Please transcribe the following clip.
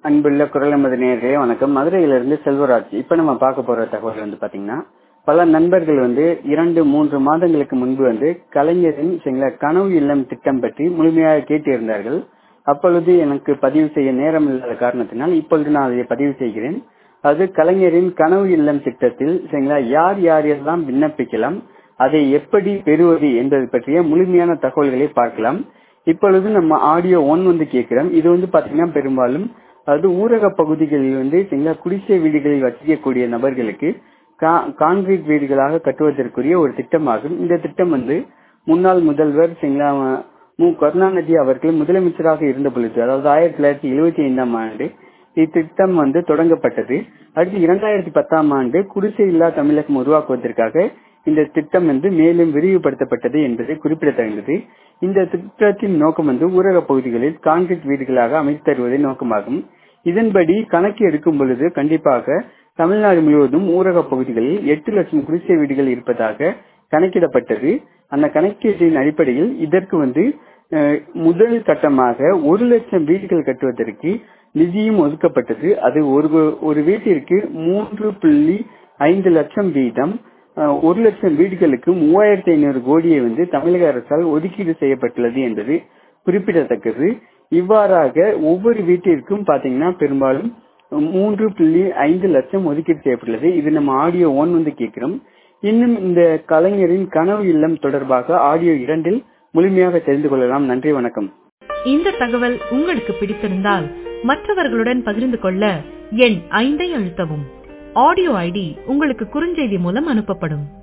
அன்புள்ள குரல் நமது நேர்களே வணக்கம் மதுரையிலிருந்து செல்வராஜ் இப்ப நம்ம பார்க்க போற தகவல் வந்து பாத்தீங்கன்னா பல நண்பர்கள் வந்து இரண்டு மூன்று மாதங்களுக்கு முன்பு வந்து கலைஞரின் சரிங்களா கனவு இல்லம் திட்டம் பற்றி முழுமையாக கேட்டிருந்தார்கள் அப்பொழுது எனக்கு பதிவு செய்ய நேரம் இல்லாத காரணத்தினால் இப்பொழுது நான் அதை பதிவு செய்கிறேன் அது கலைஞரின் கனவு இல்லம் திட்டத்தில் சரிங்களா யார் யாரெல்லாம் விண்ணப்பிக்கலாம் அதை எப்படி பெறுவது என்பது பற்றிய முழுமையான தகவல்களை பார்க்கலாம் இப்பொழுது நம்ம ஆடியோ ஒன் வந்து கேட்கிறோம் இது வந்து பாத்தீங்கன்னா பெரும்பாலும் அது ஊரக பகுதிகளில் வந்து சரிங்களா குடிசை வீடுகளில் வசிக்கக்கூடிய நபர்களுக்கு கான்கிரீட் வீடுகளாக கட்டுவதற்குரிய ஒரு திட்டமாகும் இந்த திட்டம் வந்து முன்னாள் முதல்வர் சரிங்களா மு கருணாநிதி அவர்கள் முதலமைச்சராக இருந்த பொழுது அதாவது ஆயிரத்தி தொள்ளாயிரத்தி எழுபத்தி ஐந்தாம் ஆண்டு இத்திட்டம் வந்து தொடங்கப்பட்டது அடுத்து இரண்டாயிரத்தி பத்தாம் ஆண்டு குடிசை இல்லா தமிழகம் உருவாக்குவதற்காக இந்த திட்டம் வந்து மேலும் விரிவுபடுத்தப்பட்டது என்பது குறிப்பிடத்தகுந்தது இந்த திட்டத்தின் நோக்கம் வந்து ஊரக பகுதிகளில் கான்கிரீட் வீடுகளாக அமைத்து தருவதே நோக்கமாகும் இதன்படி கணக்கு எடுக்கும் பொழுது கண்டிப்பாக தமிழ்நாடு முழுவதும் ஊரக பகுதிகளில் எட்டு லட்சம் குடிசை வீடுகள் இருப்பதாக கணக்கிடப்பட்டது அந்த கணக்கீட்டின் அடிப்படையில் இதற்கு வந்து முதல் கட்டமாக ஒரு லட்சம் வீடுகள் கட்டுவதற்கு நிதியும் ஒதுக்கப்பட்டது அது ஒரு ஒரு வீட்டிற்கு மூன்று புள்ளி ஐந்து லட்சம் வீதம் ஒரு லட்சம் வீடுகளுக்கு மூவாயிரத்தி ஐநூறு கோடியை வந்து தமிழக அரசால் ஒதுக்கீடு செய்யப்பட்டுள்ளது என்பது குறிப்பிடத்தக்கது இவ்வாறாக ஒவ்வொரு வீட்டிற்கும் பாத்தீங்கன்னா பெரும்பாலும் மூன்று புள்ளி ஐந்து லட்சம் ஒதுக்கீடு செய்யப்பட்டுள்ளது இது நம்ம ஆடியோ ஒன் வந்து கேட்கிறோம் இன்னும் இந்த கலைஞரின் கனவு இல்லம் தொடர்பாக ஆடியோ இரண்டில் முழுமையாக தெரிந்து கொள்ளலாம் நன்றி வணக்கம் இந்த தகவல் உங்களுக்கு பிடித்திருந்தால் மற்றவர்களுடன் பகிர்ந்து கொள்ள எண் ஐந்தை அழுத்தவும் ஆடியோ ஐடி உங்களுக்கு குறுஞ்செய்தி மூலம் அனுப்பப்படும்